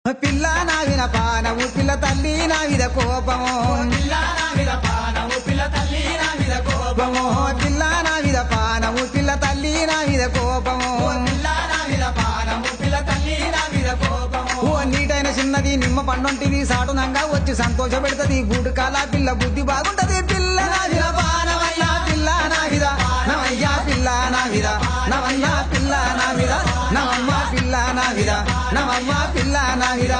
పిల్ల నావిన పానము పిల్ల తల్లి నావిద కోపము పిల్ల నా మీద పానము పిల్ల తల్లి నా మీద కోపము కోపము పిల్ల నావిద పానము పిల్ల తల్లి నావిద కోపము పిల్ల నా మీద పానము పిల్ల తల్లి నా మీద కోపము ఓ నీటైన చిన్నది నిమ్మ పండొంటిది సాటునంగా వచ్చి సంతోష పెడుతుంది గూడు కాల పిల్ల బుద్ధి బాగుంటది పిల్ల నావిద పానమయ్యా పిల్ల నావిద నవయ్యా పిల్ల నావిద నవయ్య పిల్ల నావిద నవమ్మ పిల్ల నావిద నవమ్మ పిల్ల నావిద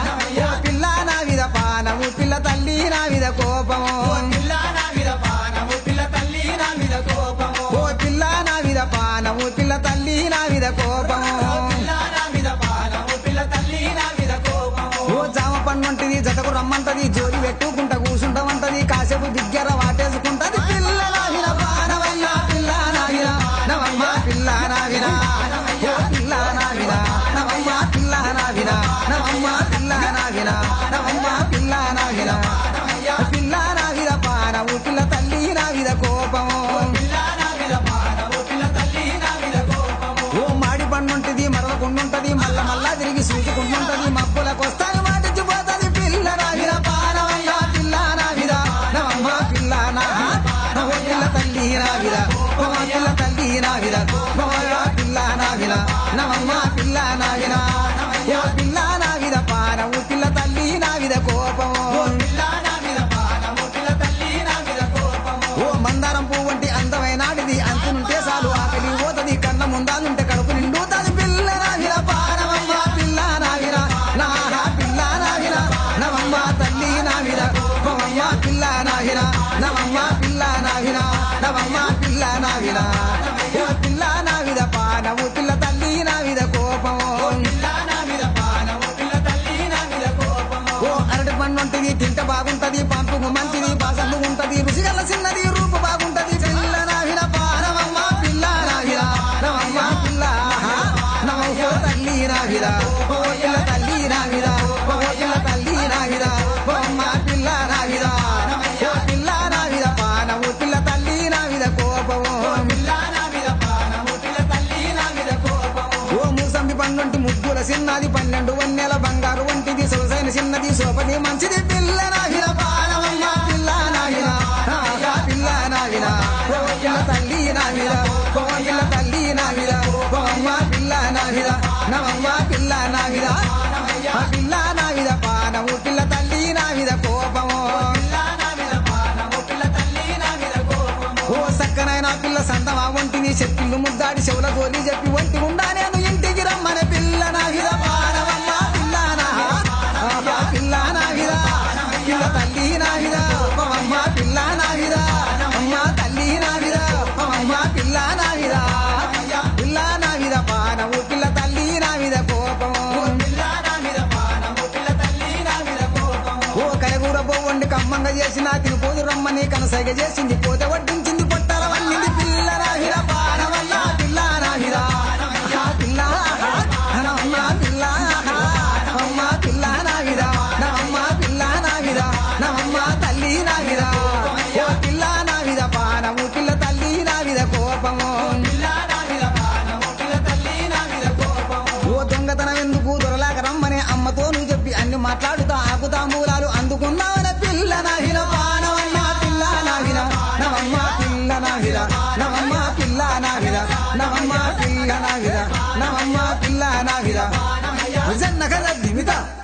ఓ పిల్ల నావిద పానము పిల్ల తల్లి నావిద కోపము పిల్ల నా మీద పానము పిల్ల తల్లి నా మీద కోపము ఓ పిల్ల నావిద పానము పిల్ల తల్లి నావిద కోపము పిల్ల నా మీద పానము పిల్ల తల్లి నా మీద కోపము ఓ జామ పండుంటది జతకు రమ్మంటది జోలి పెట్టుకుంటా కూసుంటామంటది కాసేపు దిగ్గర వాటేసుకుంటది పిల్ల నావిన పానవయ్య పిల్ల నావిన నవమ్మ పిల్ల నావిన ఓ పిల్ల నావిన నవమ్మ పిల్ల నావిన నవమ్మ పిల్ల నావిన నవమ్మ పిల్ల నావిన పిల్ల నావిద పానవు పిల్ల తల్లి నావిద కోపము పిల్ల నా మీద పానము పిల్ల తల్లి నా మీద కోపము ఓ మాడి పండుంటది మరలకుండుంటది మల్ల మల్లా తిరిగి సూచుకుంటుంటది మబ్బులకొస్తాయి మాటిచ్చిపోతది పిల్ల నావిన పానవయ్య పిల్ల నావిద నవమ్మ పిల్ల నావిన నవ పిల్ల తల్లి నావిద ఓ పిల్ల తల్లి నావిద నవయ్య పిల్ల నావిన నవమ్మ పిల్ల నావిన ఓ పిల్ల నావిద పానవు పిల్ల తల్లి నావిద కోపము పిల్ల నా మీద పానము పిల్ల తల్లి నా మీద కోపము ఓ మందారం పువ్వు వంటి అందమైనాడిది అంతునుంటే చాలు ఆకలి పోతది కన్న ముందాలుంటే కడుపు నిండుతాది పిల్ల నావిన పానవమ్మ పిల్ల నావిన నాహ పిల్ల నావిన నవమ్మ తల్లి నావిన నవమ్మ పిల్ల నావిన నవమ్మ పిల్ల నావిన నవమ్మ పిల్ల నావిన ఓ పిల్ల నావిద పానవు పిల్ల తల్లి నావిద కోపము పిల్ల నా మీద పానము పిల్ల తల్లి నా మీద కోపము ఓ అరటి పండు ఉంటది తింట బాగుంటది పంపుకు మంచిది బాసండు ఉంటది రుచిగల చిన్నది రూపు బాగుంటది పిల్ల నావిన పానవమ్మ పిల్ల నావిన నవమ్మ పిల్ల నవో తల్లి నావిద ఓ పిల్ల తల్లి నావిద ఓ పిల్ల తల్లి నావిద ఓ అమ్మ పిల్ల నావిద ఓ పిల్ల నావిద పానవు పిల్ల తల్లి నావిద కోపము పిల్ల నా మీద పానము పిల్ల తల్లి నా మీద కోపము ఓ మూసంబి పండుంటి ముగ్గుల చిన్నది పన్నెండు వన్నెల బంగారు వంటిది సొగసైన చిన్నది సోపది మంచిది పిల్ల నాగిన పానవమ్మ పిల్ల నాగిన ఆహా పిల్ల నాగిన ఓ పిల్ల తల్లి నాగిన ఓ పిల్ల తల్లి నాగిన ఓ అమ్మ పిల్ల నాగిన నవమ్మ పిల్ల నాగిన ఆ పిల్ల నాగిన పానము పిల్ల తల్లి నాగిన కోపము పిల్ల నా మీద పానము పిల్ల తల్లి నా మీద కోపము ఓ సక్కనైన పిల్ల సంతమా ఒంటిని చెప్పిల్లు ముద్దాడి చెవుల గోలి చెప్పి ఒంటి ఉండా నేను ఇంటికి రమ్మని పిల్ల నాగిద పానవమ్మ పిల్ల నాహ ఆహా పిల్ల నాగిద పిల్ల తల్లి నాగిద అమ్మ పిల్ల నాగిద అమ్మ తల్లి నాగిద అమ్మ పిల్ల నాగిద పిల్ల నాగిద పానవు పిల్ల తల్లి నాగిద కోపము పిల్ల నా మీద పానము పిల్ల తల్లి నా మీద కోపము ఓ కలగూర పోవండి కమ్మంగా చేసిన తిరుపోదు రమ్మని కనసైగ చేసింది పోతే వడ్డించింది పొట్టల వల్లింది పిల్ల నాహిర పానవల్ల పిల్ల నాహిర ఆ పిల్ల నవమ్మ పిల్ల అమ్మ పిల్ల నాహిర నవమ్మ పిల్ల నాహిర నవమ్మ తల్లి నాహిర ఓ పిల్ల నాహిర పానము పిల్ల తల్లి నాహిర కోపము పిల్ల నా మీద పానము పిల్ల తల్లి నా మీద కోపము ఓ దొంగతనం ఎందుకు దొరలాక రమ్మని అమ్మతో నువ్వు చెప్పి అన్ని మాట్లాడుతా ఆకుతా మూలాలు అందుకున్నావన పిల్ల నాహిన పానవన్న పిల్ల నాహిన నవమ్మ పిల్ల నాహిన నవమ్మ పిల్ల నాహిన నవమ్మ పిల్ల నాహిన నవమ్మ పిల్ల నాహిన జన్నగల దిమిత